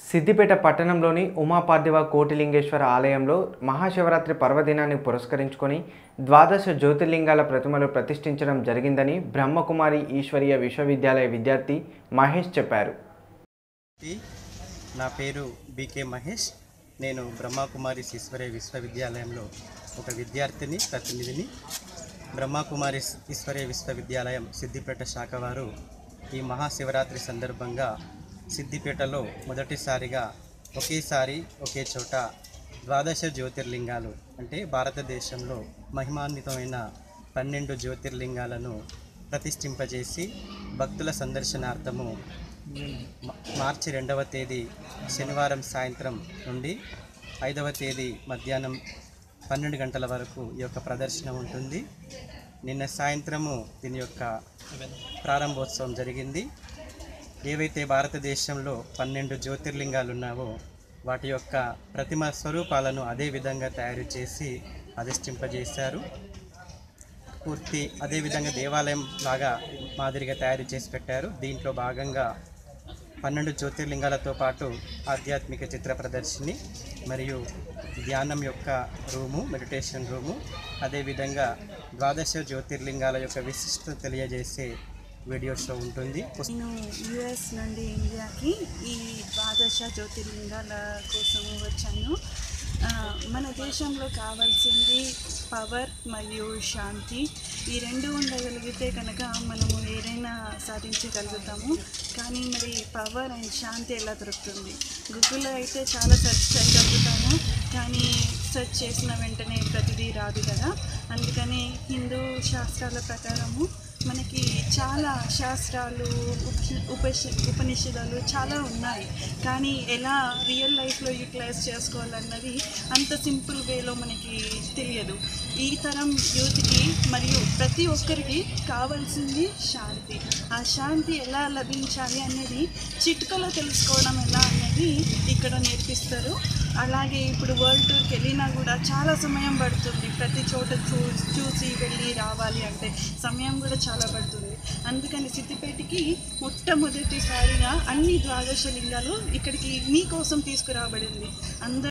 సిద్దిపేట పట్టణంలోని ఉమాపార్థివ కోటిలింగేశ్వర ఆలయంలో మహాశివరాత్రి పర్వదినాన్ని పురస్కరించుకొని ద్వాదశ జ్యోతిర్లింగాల ప్రతిమలు ప్రతిష్ఠించడం జరిగిందని బ్రహ్మకుమారి ఈశ్వరీయ విశ్వవిద్యాలయ విద్యార్థి మహేష్ చెప్పారు ఈ నా పేరు బీకే మహేష్ నేను బ్రహ్మకుమారి ఈశ్వరయ్య విశ్వవిద్యాలయంలో ఒక విద్యార్థిని ప్రతినిధిని బ్రహ్మకుమారి ఈశ్వరయ్య విశ్వవిద్యాలయం సిద్దిపేట శాఖ వారు ఈ మహాశివరాత్రి సందర్భంగా సిద్దిపేటలో మొదటిసారిగా ఒకేసారి ఒకే చోట ద్వాదశ జ్యోతిర్లింగాలు అంటే భారతదేశంలో మహిమాన్వితమైన పన్నెండు జ్యోతిర్లింగాలను ప్రతిష్ఠింపజేసి భక్తుల సందర్శనార్థము మా- మార్చి రెండవ తేదీ శనివారం సాయంత్రం నుండి ఐదవ తేదీ మధ్యాహ్నం పన్నెండు గంటల వరకు ఈ యొక్క ప్రదర్శన ఉంటుంది నిన్న సాయంత్రము దీని యొక్క ప్రారంభోత్సవం జరిగింది ఏవైతే భారతదేశంలో పన్నెండు జ్యోతిర్లింగాలు ఉన్నావో వాటి యొక్క ప్రతిమ స్వరూపాలను అదే విధంగా తయారు చేసి అధిష్ఠింపజేశారు పూర్తి అదేవిధంగా దేవాలయం లాగా మాదిరిగా తయారు చేసి పెట్టారు దీంట్లో భాగంగా పన్నెండు జ్యోతిర్లింగాలతో పాటు ఆధ్యాత్మిక చిత్ర ప్రదర్శిని మరియు ధ్యానం యొక్క రూము మెడిటేషన్ రూము అదేవిధంగా ద్వాదశ జ్యోతిర్లింగాల యొక్క విశిష్టత తెలియజేసే వీడియో షో ఉంటుంది పుస్తకం నేను యుఎస్ నుండి ఇండియాకి ఈ ద్వాదశ జ్యోతిర్లింగాల కోసం వచ్చాను ఆ, మన దేశంలో కావాల్సింది పవర్ మరియు శాంతి ఈ రెండు ఉండగలిగితే కనుక మనము ఏదైనా సాధించగలుగుతాము కానీ మరి పవర్ అండ్ శాంతి ఎలా దొరుకుతుంది గూగుల్లో అయితే చాలా సెర్చ్ చేయగలుగుతాము కానీ సెర్చ్ చేసిన వెంటనే ప్రతిదీ రాదు కదా అందుకని హిందూ శాస్త్రాల ప్రకారము మనకి చాలా శాస్త్రాలు ఉప- ఉపనిష ఉపనిషదాలు చాలా ఉన్నాయి కానీ ఎలా రియల్ లైఫ్లో యూటిలైజ్ చేసుకోవాలన్నది అంత సింపుల్ వేలో మనకి తెలియదు ఈ తరం యూత్కి మరియు ప్రతి ఒక్కరికి కావాల్సింది శాంతి ఆ శాంతి ఎలా లభించాలి అనేది చిట్కలో తెలుసుకోవడం ఎలా అనేది ఇక్కడ నేర్పిస్తారు అలాగే ఇప్పుడు వరల్డ్ టూర్కి వెళ్ళినా కూడా చాలా సమయం పడుతుంది ప్రతి చోట చూ చూసి వెళ్ళి రావాలి అంటే సమయం కూడా చాలా పడుతుంది అందుకని సిద్దిపేటకి మొట్టమొదటిసారిగా అన్ని ద్వాదశ లింగాలు ఇక్కడికి మీకోసం తీసుకురాబడింది అందరూ